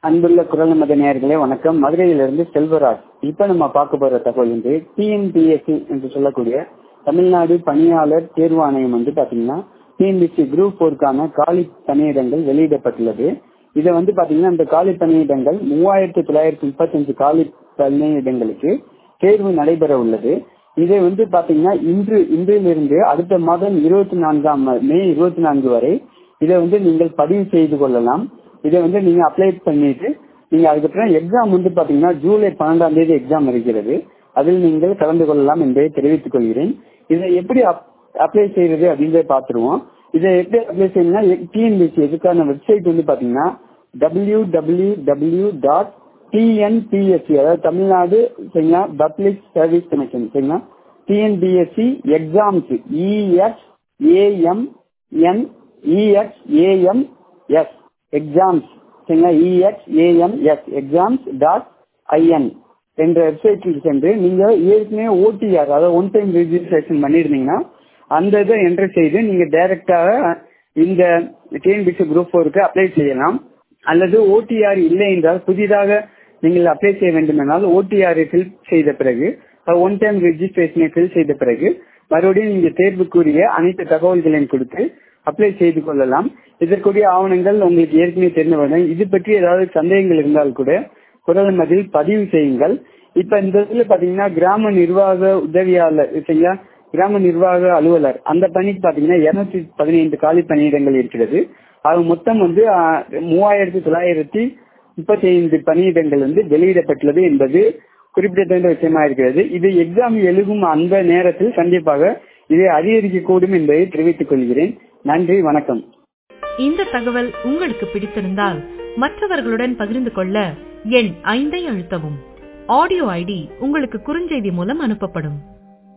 அன்புள்ள குரல் மத நேயர்களே வணக்கம் மதுரையிலிருந்து செல்வராஜ் இப்ப நம்ம பார்க்க போற தகவல் வந்து டிஎன்பிஎஸ்சி என்று சொல்லக்கூடிய தமிழ்நாடு பணியாளர் தேர்வு ஆணையம் வந்து பாத்தீங்கன்னா டிஎன்பிஎஸ்சி குரூப் போருக்கான காலி பணியிடங்கள் வெளியிடப்பட்டுள்ளது இதை வந்து பாத்தீங்கன்னா இந்த காலி பணியிடங்கள் மூவாயிரத்தி தொள்ளாயிரத்தி முப்பத்தஞ்சு காலி பணியிடங்களுக்கு தேர்வு நடைபெற உள்ளது இதை வந்து பாத்தீங்கன்னா இன்று இன்றிலிருந்து அடுத்த மாதம் இருபத்தி நான்காம் மே இருபத்தி நான்கு வரை இதை வந்து நீங்கள் பதிவு செய்து கொள்ளலாம் இதை வந்து நீங்க அப்ளை பண்ணிட்டு நீங்க அதுக்கப்புறம் எக்ஸாம் வந்து பாத்தீங்கன்னா ஜூலை பன்னெண்டாம் தேதி எக்ஸாம் இருக்கிறது அதில் நீங்கள் கலந்து கொள்ளலாம் என்பதை தெரிவித்துக் கொள்கிறேன் இதை எப்படி அப்ளை செய்யறது அப்படின்றத பாத்துருவோம் இதை எப்படி அப்ளை செய்யணும்னா டிஎன்பிசி இதுக்கான வெப்சைட் வந்து பாத்தீங்கன்னா W W W dot TNPSC அதாவது தமிழ்நாடு சரிங்களா பப்ளிக் சர்வீஸ் கமிஷன் சரிங்களா TNPSC exams E X A M N E X A M S exams சரிங்களா E X A M S exams dot I N என்ற வெப்சைட்டில் சென்று நீங்க ஏற்கனவே ஓடிஆர் அதாவது ஒன் டைம் ரிஜிஸ்ட்ரேஷன் பண்ணிருந்தீங்கன்னா அந்த இதை என்டர் செய்து நீங்க டைரக்டாக இந்த டிஎன்பிசி குரூப் ஃபோருக்கு அப்ளை செய்யலாம் அல்லது ஓடிஆர் இல்லை என்றால் புதிதாக நீங்கள் அப்ளை செய்ய வேண்டும் என்றால் ஓடிஆர் ஃபில் செய்த பிறகு ஒன் டைம் ரெஜிஸ்ட்ரேஷனை ஃபில் செய்த பிறகு மறுபடியும் நீங்க தேர்வுக்குரிய அனைத்து தகவல்களையும் கொடுத்து அப்ளை செய்து கொள்ளலாம் இதற்குரிய ஆவணங்கள் உங்களுக்கு ஏற்கனவே தெரிந்து இது பற்றி ஏதாவது சந்தேகங்கள் இருந்தால் கூட குரல் மதில் பதிவு செய்யுங்கள் இப்ப இந்த இதுல பாத்தீங்கன்னா கிராம நிர்வாக உதவியாளர் சரிங்களா கிராம நிர்வாக அலுவலர் அந்த பணிக்கு பாத்தீங்கன்னா இருநூத்தி பதினைந்து காலி பணியிடங்கள் இருக்கிறது அது மொத்தம் வந்து மூவாயிரத்தி தொள்ளாயிரத்தி முப்பத்தி ஐந்து பணியிடங்கள் வந்து வெளியிடப்பட்டுள்ளது என்பது குறிப்பிடத்தகுந்த விஷயமா இருக்கிறது இது எக்ஸாம் எழுதும் அந்த நேரத்தில் கண்டிப்பாக இதை அதிகரிக்கக்கூடும் என்பதை தெரிவித்துக் கொள்கிறேன் நன்றி வணக்கம் இந்த தகவல் உங்களுக்கு பிடித்திருந்தால் மற்றவர்களுடன் பகிர்ந்து கொள்ள எண் ஐந்தை அழுத்தவும் ஆடியோ ஐடி உங்களுக்கு குறுஞ்செய்தி மூலம் அனுப்பப்படும்